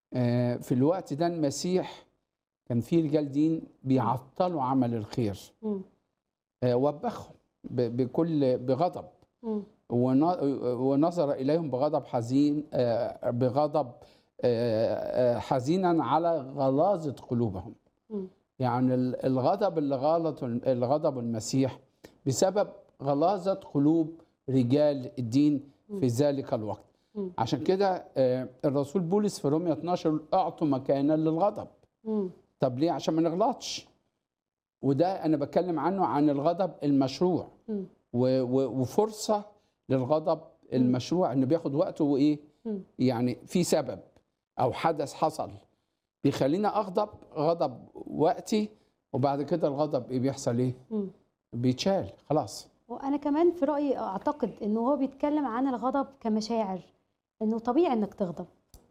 آه، في الوقت ده المسيح كان في رجال دين بيعطلوا عمل الخير مم. آه، وبخهم ب- بكل بغضب مم. ون- ونظر اليهم بغضب حزين آه، بغضب آه، آه، حزينا على غلاظه قلوبهم مم. يعني ال- الغضب اللي غلط اللي غضب المسيح بسبب غلاظه قلوب رجال الدين في ذلك الوقت مم. عشان كده آه، الرسول بولس في رومية 12 اعطوا مكانا للغضب مم. طب ليه عشان ما نغلطش وده انا بتكلم عنه عن الغضب المشروع مم. و- و- وفرصه للغضب المشروع انه بياخد وقته وايه مم. يعني في سبب او حدث حصل بيخليني اغضب غضب وقتي وبعد كده الغضب ايه بيحصل ايه مم. بيتشال خلاص وانا كمان في رايي اعتقد انه هو بيتكلم عن الغضب كمشاعر انه طبيعي انك تغضب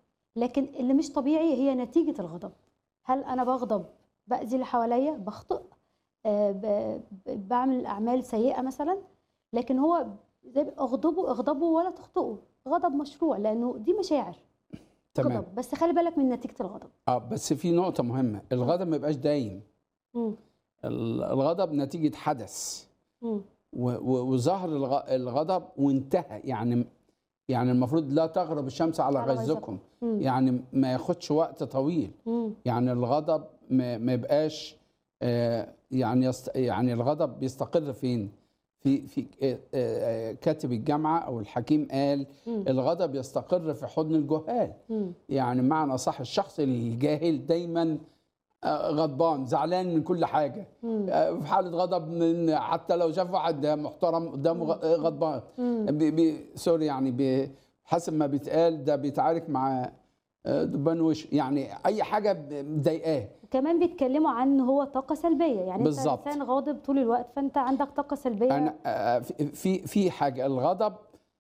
لكن اللي مش طبيعي هي نتيجه الغضب هل انا بغضب باذي اللي حواليا بخطئ آه، ب- ب- بعمل اعمال سيئه مثلا لكن هو زي ما- اغضبوا اغضبوا ولا تخطئوا غضب مشروع لانه دي مشاعر تمام غضب بس خلي بالك من نتيجه الغضب اه بس في نقطه مهمه الغضب ما يبقاش دايم مم. ال- الغضب نتيجه حدث مم. و- و- وظهر الغ- الغضب وانتهى يعني يعني المفروض لا تغرب الشمس على على غيظكم غيظكم. مم. يعني ما ياخدش وقت طويل مم. يعني الغضب ما ما يبقاش آه، يعني يست يعني الغضب بيستقر فين في في آه، آه، كاتب الجامعه او الحكيم قال مم. الغضب يستقر في حضن الجهال مم. يعني معنى صح الشخص الجاهل دايما آه، غضبان زعلان من كل حاجه مم. آه، في حاله غضب من حتى لو شاف واحد محترم قدامه غ- آه، غضبان مم. بي بي سوري يعني بي حسب ما بيتقال ده بيتعارك مع آه، دبان وش يعني اي حاجه مضايقاه كمان بيتكلموا عن ان هو طاقه سلبيه يعني بالظبط. انت انسان غاضب طول الوقت فانت عندك طاقه سلبيه انا آه، في- في في حاجه الغضب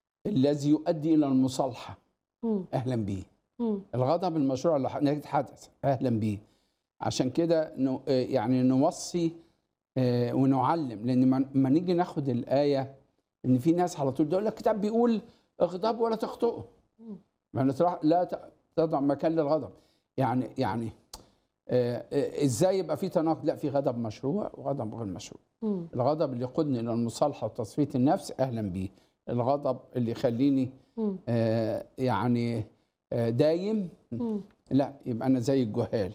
الذي يؤدي الى المصالحه مم. اهلا بيه مم. الغضب المشروع اللي ح- نتيجه حدث اهلا بيه عشان كده نو- آه، يعني نوصي آه، ونعلم لان ما- ما نيجي ناخد الايه ان في ناس على طول تقول لك الكتاب بيقول اغضب ولا تخطئوا مم. ما نطرح لا ت- تضع مكان للغضب يعني يعني آه، آه، ازاي يبقى في تناقض لا في غضب مشروع وغضب غير مشروع مم. الغضب اللي يقودني الى المصالحه وتصفيه النفس اهلا بيه الغضب اللي يخليني مم. آه، يعني آه، دايم مم. لا يبقى انا زي الجهال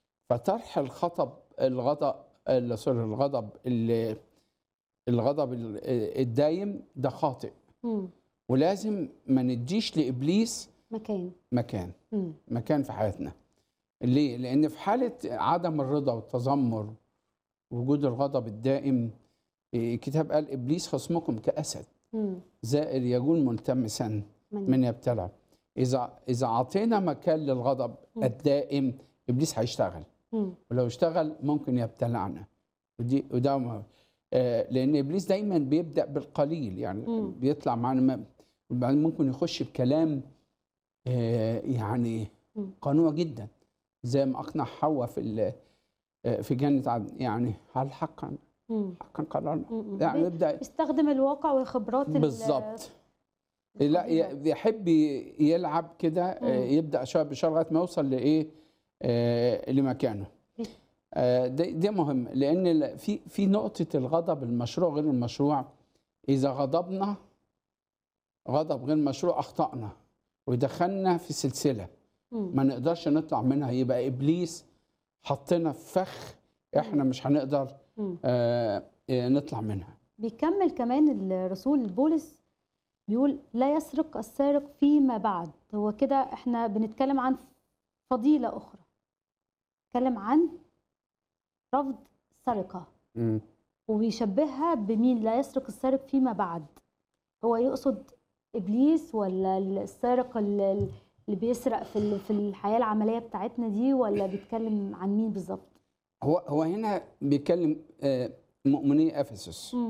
فطرح الخطب الغضب ال- سوري الغضب ال- الغضب ال- الدايم ده خاطئ مم. ولازم ما نديش لابليس مكان مكان مم. مكان في حياتنا ليه لان في حاله عدم الرضا والتذمر وجود الغضب الدائم إيه، الكتاب قال ابليس خصمكم كاسد مم. زائر يجول ملتمسا من من يبتلع اذا اذا اعطينا مكان للغضب مم. الدائم ابليس هيشتغل مم. ولو اشتغل ممكن يبتلعنا ودي وده مهم. آه لان ابليس دايما بيبدا بالقليل يعني مم. بيطلع معانا ما- وبعدين ممكن يخش بكلام آه يعني مم. قنوع جدا زي ما اقنع حواء في ال- آه، في جنه عدن يعني هل حقا مم. حقا قررنا مم. يعني بي- يبدا بيستخدم الواقع والخبرات ال- بالظبط لا القديمة. ي- يحب ي- يلعب كده آه، مم. يبدا شويه بشويه لغايه ما يوصل لايه آه، لمكانه مم. آه، ده ده مهم لان ال- في في نقطه الغضب المشروع غير المشروع اذا غضبنا غضب غير مشروع اخطانا ودخلنا في سلسله مم. ما نقدرش نطلع منها يبقى ابليس حطنا في فخ احنا مش هنقدر مم. آه، آه، نطلع منها بيكمل كمان الرسول بولس بيقول لا يسرق السارق فيما بعد هو كده احنا بنتكلم عن فضيلة أخرى نتكلم عن رفض السرقة مم. وبيشبهها بمين لا يسرق السارق فيما بعد هو يقصد إبليس ولا السارق اللي اللي بيسرق في ال- في الحياة العملية بتاعتنا دي ولا بيتكلم عن مين بالظبط؟ هو هو هنا بيتكلم آه، مؤمني افسس مم.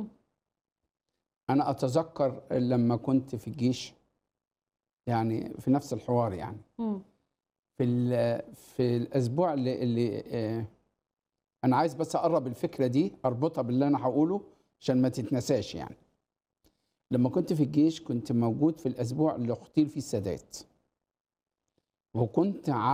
انا اتذكر لما كنت في الجيش يعني في نفس الحوار يعني مم. في ال- في الاسبوع اللي, اللي آه، انا عايز بس اقرب الفكره دي اربطها باللي انا هقوله عشان ما تتنساش يعني لما كنت في الجيش كنت موجود في الاسبوع اللي اغتيل فيه السادات وكنت